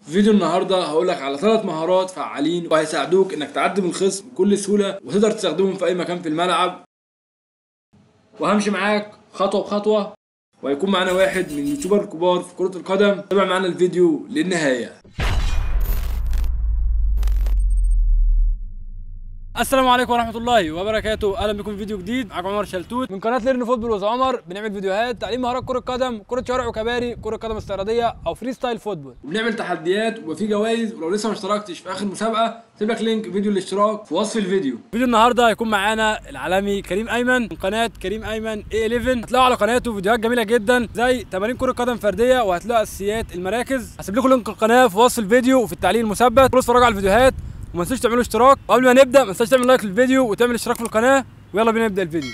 في فيديو النهارده هقول لك على ثلاث مهارات فعالين وهيساعدوك انك تعدي من الخصم بكل سهوله وتقدر تستخدمهم في اي مكان في الملعب وهمشي معاك خطوه بخطوه وهيكون معانا واحد من اليوتيوبر الكبار في كره القدم تابع معانا الفيديو للنهايه السلام عليكم ورحمه الله وبركاته اهلا بكم في فيديو جديد معاكم عمر شلتوت من قناه ليرن فوتبول وز عمر بنعمل فيديوهات تعليم مهارات كره قدم كره شوارع وكباري كره قدم استعراضيه او فري ستايل فوتبول وبنعمل تحديات ويبقى في جوائز ولو لسه ما اشتركتش في اخر مسابقه سيب لك لينك فيديو الاشتراك في وصف الفيديو فيديو النهارده هيكون معانا العالمي كريم ايمن من قناه كريم ايمن اي 11 هتلاقوا على قناته فيديوهات جميله جدا زي تمارين كره قدم فرديه وهتلاقوا اساسيات المراكز هسيب لكم لينك القناه في وصف الفيديو وفي التعليق المثبت كلوا اتفرجوا على الفيديوهات وما تنسوش تعملوا اشتراك وقبل ما نبدا ما تنساش تعمل لايك للفيديو وتعمل اشتراك في القناه ويلا بينا نبدا الفيديو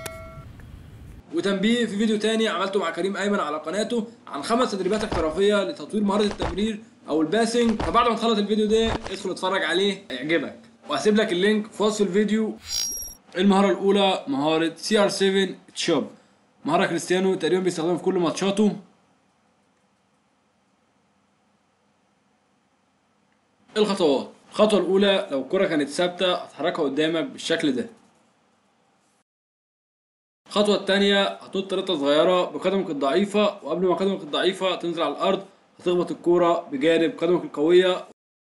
وتنبيه في فيديو تاني عملته مع كريم ايمن على قناته عن خمس تدريبات احترافيه لتطوير مهاره التمرير او الباسنج فبعد ما تخلص الفيديو ده ادخل اتفرج عليه هيعجبك وهسيب لك اللينك في وصف الفيديو المهاره الاولى مهاره سي ار 7 تشوب مهاره كريستيانو تقريبا بيستخدمها في كل ماتشاته الخطوات الخطوة الأولى لو الكرة كانت ثابتة هتحركها قدامك بالشكل ده الخطوة التانية هتنط نطة صغيرة بقدمك الضعيفة وقبل ما قدمك الضعيفة تنزل على الأرض هتخبط الكورة بجانب قدمك القوية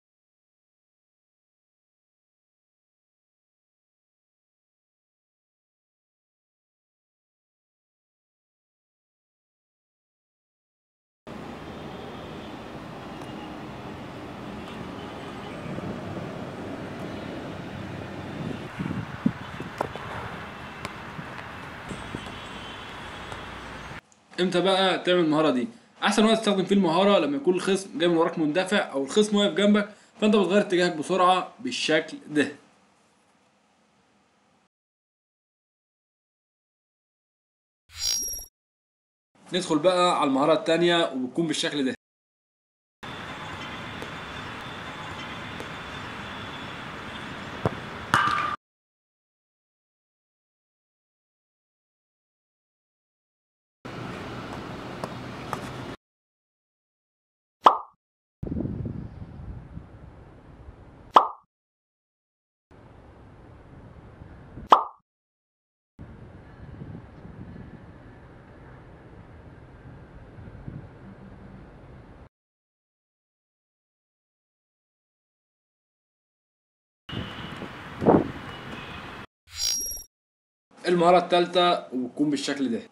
امتى بقى تعمل المهاره دي احسن وقت تستخدم فيه المهاره لما يكون الخصم جاي من وراك مندفع او الخصم واقف جنبك فانت بتغير اتجاهك بسرعه بالشكل ده ندخل بقى على المهاره التانية وبتكون بالشكل ده المهاره التالتة وبتكون بالشكل ده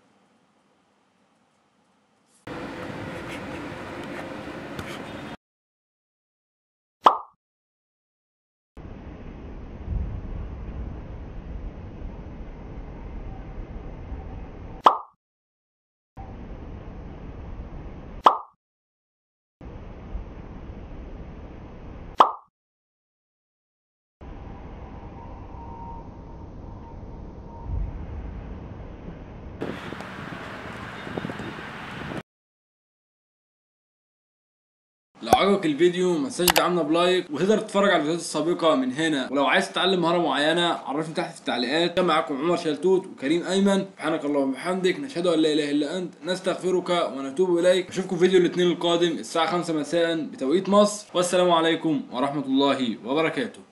لو عجبك الفيديو ما تنساش تدعمنا بلايك وتقدر تتفرج على الفيديوهات السابقه من هنا ولو عايز تتعلم مهاره معينه عرفني تحت في التعليقات كان معاكم عمر شلتوت وكريم ايمن سبحانك اللهم وبحمدك نشهد ان لا اله الا انت نستغفرك ونتوب اليك اشوفكم فيديو الاثنين القادم الساعه 5 مساء بتوقيت مصر والسلام عليكم ورحمه الله وبركاته